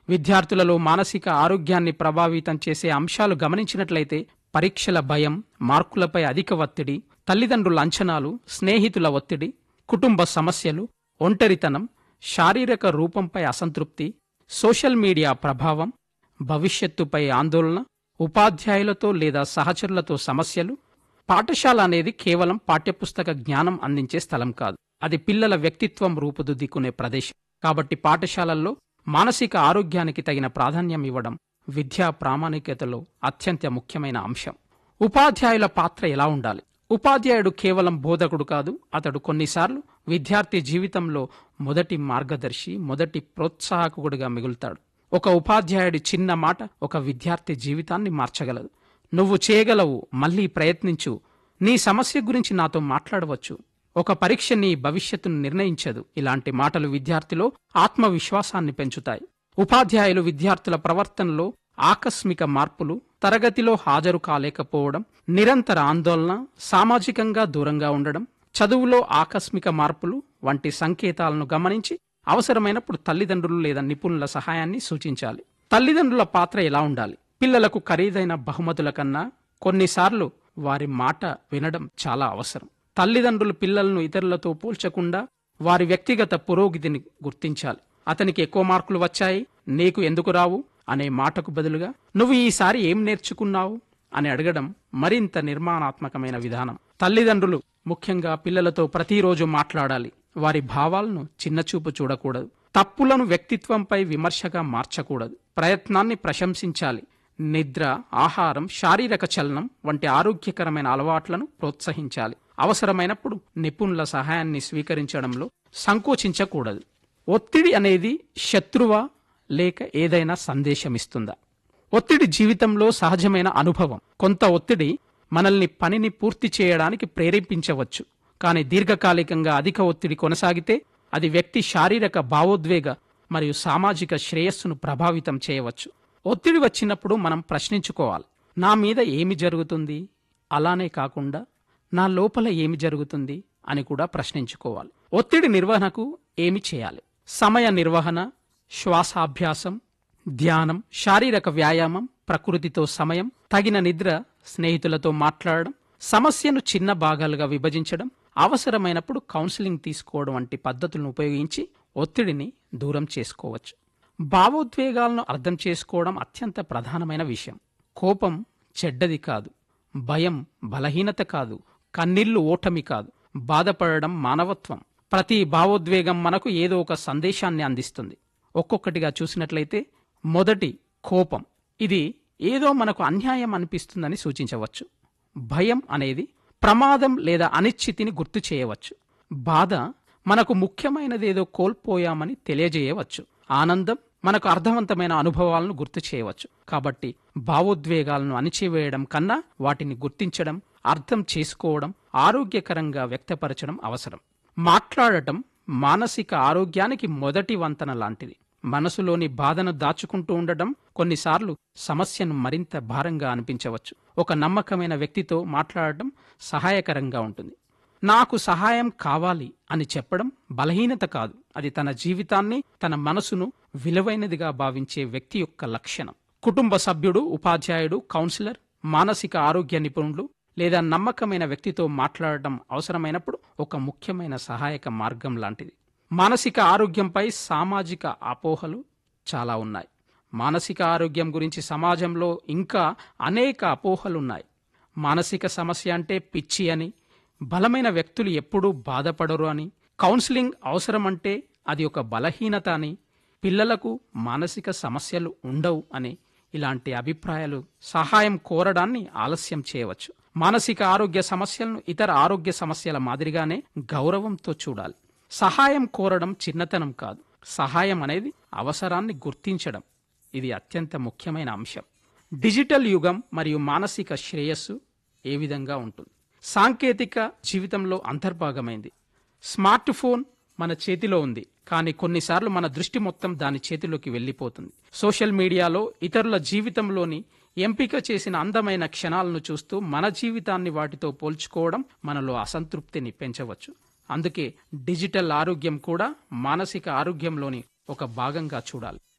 విద్యార్థులలో మానసిక ఆరోగ్యాన్ని ప్రభావితం చేసే అంశాలు గమనించినట్లయితే పరీక్షల భయం మార్కులపై అధిక ఒత్తిడి తల్లిదండ్రుల అంచనాలు స్నేహితుల ఒత్తిడి కుటుంబ సమస్యలు ఒంటరితనం శారీరక రూపంపై అసంతృప్తి సోషల్ మీడియా ప్రభావం భవిష్యత్తుపై ఆందోళన ఉపాధ్యాయులతో లేదా సహచరులతో సమస్యలు పాఠశాల అనేది కేవలం పాఠ్యపుస్తక జ్ఞానం అందించే స్థలం కాదు అది పిల్లల వ్యక్తిత్వం రూపుదిద్దుకునే ప్రదేశం కాబట్టి పాఠశాలల్లో మానసిక ఆరోగ్యానికి తగిన ప్రాధాన్యం ఇవ్వడం విద్యా ప్రామాణికతలో అత్యంత ముఖ్యమైన అంశం ఉపాధ్యాయుల పాత్ర ఎలా ఉండాలి ఉపాధ్యాయుడు కేవలం బోధకుడు కాదు అతడు కొన్నిసార్లు విద్యార్థి జీవితంలో మొదటి మార్గదర్శి మొదటి ప్రోత్సాహకుడుగా మిగులుతాడు ఒక ఉపాధ్యాయుడి చిన్న మాట ఒక విద్యార్థి జీవితాన్ని మార్చగలదు నువ్వు చేయగలవు మళ్ళీ ప్రయత్నించు నీ సమస్య గురించి నాతో మాట్లాడవచ్చు ఒక పరీక్ష నీ భవిష్యత్తును నిర్ణయించదు ఇలాంటి మాటలు విద్యార్థిలో ఆత్మవిశ్వాసాన్ని పెంచుతాయి ఉపాధ్యాయులు విద్యార్థుల ప్రవర్తనలో ఆకస్మిక మార్పులు తరగతిలో హాజరు కాలేకపోవడం నిరంతర ఆందోళన సామాజికంగా దూరంగా ఉండడం చదువులో ఆకస్మిక మార్పులు వంటి సంకేతాలను గమనించి అవసరమైనప్పుడు తల్లిదండ్రులు లేదా నిపుణుల సహాయాన్ని సూచించాలి తల్లిదండ్రుల పాత్ర ఎలా ఉండాలి పిల్లలకు ఖరీదైన బహుమతుల కన్నా కొన్నిసార్లు వారి మాట వినడం చాలా అవసరం తల్లిదండ్రులు పిల్లలను ఇతరులతో పోల్చకుండా వారి వ్యక్తిగత పురోగతిని గుర్తించాలి అతనికి ఎక్కువ మార్కులు వచ్చాయి నీకు ఎందుకు రావు అనే మాటకు బదులుగా నువ్వు ఈసారి ఏం నేర్చుకున్నావు అని అడగడం మరింత నిర్మాణాత్మకమైన విధానం తల్లిదండ్రులు ముఖ్యంగా పిల్లలతో ప్రతిరోజు మాట్లాడాలి వారి భావాలను చిన్నచూపు చూడకూడదు తప్పులను వ్యక్తిత్వంపై విమర్శగా మార్చకూడదు ప్రయత్నాన్ని ప్రశంసించాలి నిద్ర ఆహారం శారీరక చలనం వంటి ఆరోగ్యకరమైన అలవాట్లను ప్రోత్సహించాలి అవసరమైనప్పుడు నిపుణుల సహాయాన్ని స్వీకరించడంలో సంకోచించకూడదు ఒత్తిడి అనేది శత్రువా లేక ఏదైనా సందేశమిస్తుందా ఒత్తిడి జీవితంలో సహజమైన అనుభవం కొంత ఒత్తిడి మనల్ని పనిని పూర్తి చేయడానికి ప్రేరేపించవచ్చు కానీ దీర్ఘకాలికంగా అధిక ఒత్తిడి కొనసాగితే అది వ్యక్తి శారీరక భావోద్వేగ మరియు సామాజిక శ్రేయస్సును ప్రభావితం చేయవచ్చు ఒత్తిడి వచ్చినప్పుడు మనం ప్రశ్నించుకోవాలి నా మీద ఏమి జరుగుతుంది అలానే కాకుండా నా లోపల ఏమి జరుగుతుంది అని కూడా ప్రశ్నించుకోవాలి ఒత్తిడి నిర్వహణకు ఏమి చేయాలి సమయ నిర్వహణ శ్వాసాభ్యాసం ధ్యానం శారీరక వ్యాయామం ప్రకృతితో సమయం తగిన నిద్ర స్నేహితులతో మాట్లాడడం సమస్యను చిన్న భాగాలుగా విభజించడం అవసరమైనప్పుడు కౌన్సిలింగ్ తీసుకోవడం వంటి పద్ధతులను ఉపయోగించి ఒత్తిడిని దూరం చేసుకోవచ్చు భావోద్వేగాలను అర్థం చేసుకోవడం అత్యంత ప్రధానమైన విషయం కోపం చెడ్డది కాదు భయం బలహీనత కాదు కన్నీళ్లు ఓటమి కాదు బాధపడడం మానవత్వం ప్రతి భావోద్వేగం మనకు ఏదో ఒక సందేశాన్ని అందిస్తుంది ఒక్కొక్కటిగా చూసినట్లయితే మొదటి కోపం ఇది ఏదో మనకు అన్యాయం అనిపిస్తుందని సూచించవచ్చు భయం అనేది ప్రమాదం లేదా అనిశ్చితిని గుర్తు చేయవచ్చు బాధ మనకు ముఖ్యమైనదేదో కోల్పోయామని తెలియజేయవచ్చు ఆనందం మనకు అర్థవంతమైన అనుభవాలను గుర్తు చేయవచ్చు కాబట్టి భావోద్వేగాలను అణిచివేయడం కన్నా వాటిని గుర్తించడం అర్థం చేసుకోవడం ఆరోగ్యకరంగా వ్యక్తపరచడం అవసరం మాట్లాడటం మానసిక ఆరోగ్యానికి మొదటి వంతన లాంటిది మనసులోని బాధను దాచుకుంటూ ఉండటం కొన్నిసార్లు సమస్యను మరింత భారంగా అనిపించవచ్చు ఒక నమ్మకమైన వ్యక్తితో మాట్లాడటం సహాయకరంగా ఉంటుంది నాకు సహాయం కావాలి అని చెప్పడం బలహీనత కాదు అది తన జీవితాన్ని తన మనసును విలువైనదిగా భావించే వ్యక్తి యొక్క లక్షణం కుటుంబ సభ్యుడు ఉపాధ్యాయుడు కౌన్సిలర్ మానసిక ఆరోగ్య నిపుణులు లేదా నమ్మకమైన వ్యక్తితో మాట్లాడటం అవసరమైనప్పుడు ఒక ముఖ్యమైన సహాయక మార్గం లాంటిది మానసిక ఆరోగ్యంపై సామాజిక అపోహలు చాలా ఉన్నాయి మానసిక ఆరోగ్యం గురించి సమాజంలో ఇంకా అనేక అపోహలున్నాయి మానసిక సమస్య అంటే పిచ్చి అని బలమైన వ్యక్తులు ఎప్పుడూ బాధపడరు అని కౌన్సిలింగ్ అవసరమంటే అది ఒక బలహీనత అని పిల్లలకు మానసిక సమస్యలు ఉండవు అని ఇలాంటి అభిప్రాయాలు సహాయం కోరడాన్ని ఆలస్యం చేయవచ్చు మానసిక ఆరోగ్య సమస్యలను ఇతర ఆరోగ్య సమస్యల మాదిరిగానే గౌరవంతో చూడాలి సహాయం కోరడం చిన్నతనం కాదు సహాయం అనేది అవసరాన్ని గుర్తించడం ఇది అత్యంత ముఖ్యమైన అంశం డిజిటల్ యుగం మరియు మానసిక శ్రేయస్సు ఏ విధంగా ఉంటుంది సాంకేతిక జీవితంలో అంతర్భాగమైంది స్మార్ట్ ఫోన్ మన చేతిలో ఉంది కానీ కొన్నిసార్లు మన దృష్టి మొత్తం దాని చేతిలోకి వెళ్ళిపోతుంది సోషల్ మీడియాలో ఇతరుల జీవితంలోని ఎంపిక చేసిన అందమైన క్షణాలను చూస్తూ మన జీవితాన్ని వాటితో పోల్చుకోవడం మనలో అసంతృప్తిని పెంచవచ్చు అందుకే డిజిటల్ ఆరోగ్యం కూడా మానసిక ఆరోగ్యంలోని ఒక భాగంగా చూడాలి